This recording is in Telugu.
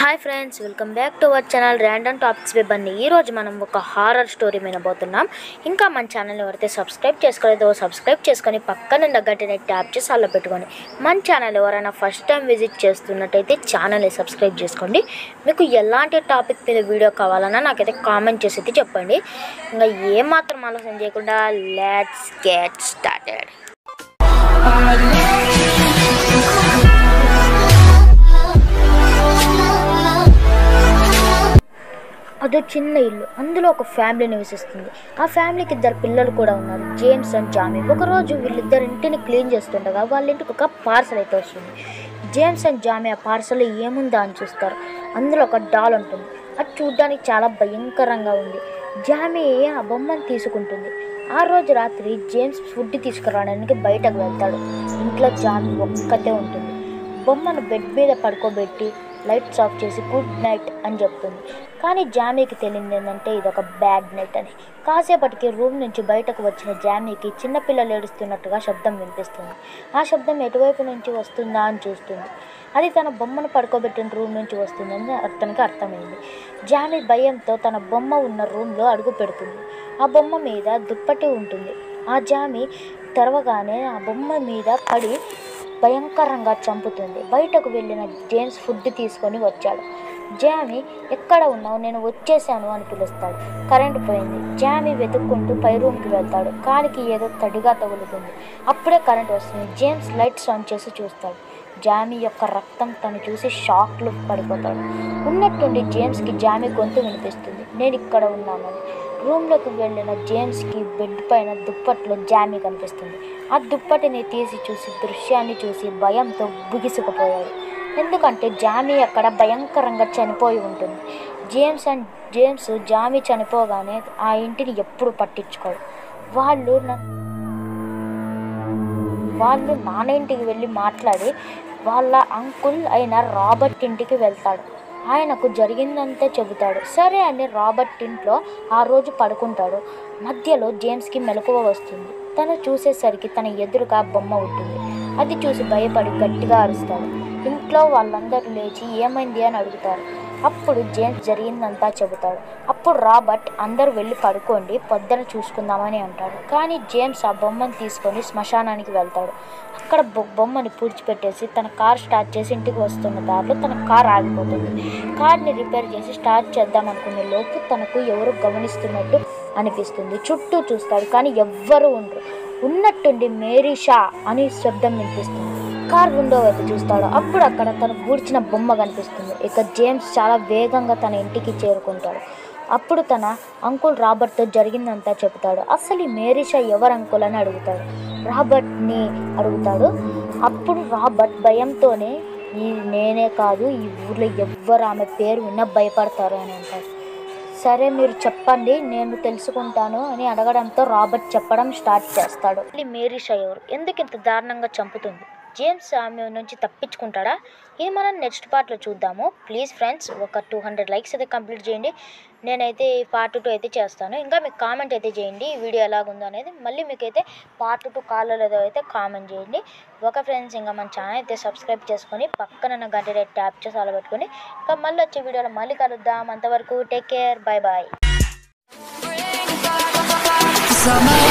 hi friends welcome back to our channel random topics వెబ్ అన్ని ఈరోజు మనం ఒక హారర్ స్టోరీ వినబోతున్నాం ఇంకా మన ఛానల్ని ఎవరైతే సబ్స్క్రైబ్ చేసుకోలేదో సబ్స్క్రైబ్ చేసుకొని పక్కన గంటనే ట్యాప్ చేసి అలా పెట్టుకొని మన ఛానల్ ఎవరైనా ఫస్ట్ టైం విజిట్ చేస్తున్నట్టయితే ఛానల్ని సబ్స్క్రైబ్ చేసుకోండి మీకు ఎలాంటి టాపిక్ మీద వీడియో కావాలన్నా నాకైతే కామెంట్ చేసి అయితే చెప్పండి ఇంకా ఏమాత్రం ఆలోచన చేయకుండా లెట్స్ గెట్ స్టార్టెడ్ అదో చిన్న ఇల్లు అందులో ఒక ఫ్యామిలీ నివసిస్తుంది ఆ ఫ్యామిలీకి ఇద్దరు పిల్లలు కూడా ఉన్నారు జేమ్స్ అండ్ జామీ ఒకరోజు వీళ్ళిద్దరు ఇంటిని క్లీన్ చేస్తుండగా వాళ్ళ ఇంటికి ఒక పార్సల్ అయితే వస్తుంది జేమ్స్ అండ్ జామీ ఆ పార్సల్ ఏముందా అని చూస్తారు అందులో ఒక డాల్ ఉంటుంది అది చూడ్డానికి చాలా భయంకరంగా ఉంది జామీ ఆ బొమ్మను తీసుకుంటుంది ఆ రోజు రాత్రి జేమ్స్ ఫుడ్ తీసుకురావడానికి బయటకు వెళ్తాడు ఇంట్లో జామీ ఒక్కతే ఉంటుంది బొమ్మను బెడ్ మీద పడుకోబెట్టి లైట్స్ ఆఫ్ చేసి గుడ్ నైట్ అని చెప్తుంది కానీ జామీకి తెలియదు ఏంటంటే ఇది ఒక బ్యాడ్ నైట్ అని కాసేపటికి రూమ్ నుంచి బయటకు వచ్చిన జామీకి చిన్నపిల్లలు ఏడుస్తున్నట్టుగా శబ్దం వినిపిస్తుంది ఆ శబ్దం ఎటువైపు నుంచి వస్తుందా అని చూస్తుంది అది తన బొమ్మను పడుకోబెట్టిన రూమ్ నుంచి వస్తుందని అతనికి అర్థమైంది జామీ భయంతో తన బొమ్మ ఉన్న రూమ్లో అడుగు పెడుతుంది ఆ బొమ్మ మీద దుప్పటి ఉంటుంది ఆ జామీ తెరవగానే ఆ బొమ్మ మీద పడి భయంకరంగా చంపుతుంది బయటకు వెళ్ళిన జేమ్స్ ఫుడ్ తీసుకొని వచ్చాడు జామీ ఎక్కడ ఉన్నావు నేను వచ్చేసాను అని పిలుస్తాడు కరెంటు పోయింది జామీ వెతుక్కుంటూ పై రూమ్కి వెళ్తాడు కాలికి ఏదో తడిగా తగులుతుంది అప్పుడే కరెంట్ వస్తుంది జేమ్స్ లైట్స్ ఆన్ చేసి చూస్తాడు జామీ యొక్క రక్తం తను చూసి షాక్లో పడిపోతాడు ఉన్నట్టుండి జేమ్స్కి జామీ గొంతు వినిపిస్తుంది నేను ఇక్కడ ఉన్నానని రూమ్లోకి వెళ్ళిన జేమ్స్కి బెడ్ పైన దుప్పట్లో జామీ కనిపిస్తుంది ఆ దుప్పటిని తీసి చూసి దృశ్యాన్ని చూసి భయంతో బిగిసుకుపోయాడు ఎందుకంటే జామీ అక్కడ భయంకరంగా చనిపోయి ఉంటుంది జేమ్స్ అండ్ జేమ్స్ జామీ చనిపోగానే ఆ ఇంటిని ఎప్పుడు పట్టించుకోడు వాళ్ళు న- వాళ్ళు నాన్న ఇంటికి వెళ్ళి మాట్లాడి వాళ్ళ అంకుల్ అయిన రాబర్ట్ ఇంటికి వెళ్తాడు ఆయనకు జరిగిందంతా చెబుతాడు సరే అని రాబర్ట్ ఇంట్లో ఆ రోజు పడుకుంటాడు మధ్యలో జేమ్స్కి మెలకువ వస్తుంది తను చూసేసరికి తన ఎదురుగా బొమ్మ ఉంటుంది అది చూసి భయపడి గట్టిగా అరుస్తాడు ఇంట్లో వాళ్ళందరూ లేచి ఏమైంది అని అడుగుతారు అప్పుడు జేమ్స్ జరిగిందంతా చెబుతాడు అప్పుడు రాబర్ట్ అందరూ వెళ్ళి పడుకోండి పొద్దున చూసుకుందామని అంటాడు కానీ జేమ్స్ ఆ బొమ్మను తీసుకొని శ్మశానానికి వెళ్తాడు అక్కడ బొ- బొమ్మని పూడ్చిపెట్టేసి తన కార్ స్టార్ట్ చేసి ఇంటికి వస్తున్న దారిలో తన కార్ ఆగిపోతుంది కార్ని రిపేర్ చేసి స్టార్ట్ చేద్దాం అనుకునే లోపు తనకు ఎవరు గమనిస్తున్నట్టు అనిపిస్తుంది చుట్టూ చూస్తాడు కానీ ఎవ్వరూ ఉండరు ఉన్నట్టుండి మేరీ షా అని శబ్దం వినిపిస్తుంది కార్ విండో వైపు చూస్తాడు అప్పుడు అక్కడ తను పూడ్చిన బొమ్మ కనిపిస్తుంది ఇక జేమ్స్ చాలా వేగంగా తన ఇంటికి చేరుకుంటాడు అప్పుడు తన అంకుల్ రాబర్ట్తో జరిగిందంతా చెబుతాడు అసలు ఈ మేరీషా ఎవరు అంకుల్ అని అడుగుతాడు రాబర్ట్ని అడుగుతాడు అప్పుడు రాబర్ట్ భయంతోనే ఈ నేనే కాదు ఈ ఊర్లో ఎవ్వరు ఆమె పేరు విన్నా భయపడతారు అని అంటారు సరే మీరు చెప్పండి నేను తెలుసుకుంటాను అని అడగడంతో రాబర్ట్ చెప్పడం స్టార్ట్ చేస్తాడు మళ్ళీ మేరీ షా ఎవరు ఎందుకు ఇంత దారుణంగా చంపుతుంది జేమ్స్ ఆమె నుంచి తప్పించుకుంటాడా ఇది మనం నెక్స్ట్ పార్ట్లో చూద్దాము ప్లీజ్ ఫ్రెండ్స్ ఒక టూ హండ్రెడ్ లైక్స్ అయితే కంప్లీట్ చేయండి నేనైతే ఈ పార్ట్ టూ అయితే చేస్తాను ఇంకా మీకు కామెంట్ అయితే చేయండి ఈ వీడియో ఎలాగుందో అనేది మళ్ళీ మీకైతే పార్ట్ టూ కాలేదో అయితే కామెంట్ చేయండి ఒక ఫ్రెండ్స్ ఇంకా మన ఛానల్ అయితే సబ్స్క్రైబ్ చేసుకొని పక్కన గంట ట్యాప్ చేసి అలా పెట్టుకొని ఇంకా మళ్ళీ వచ్చే వీడియోలో మళ్ళీ కలుద్దాం అంతవరకు take care bye bye Summer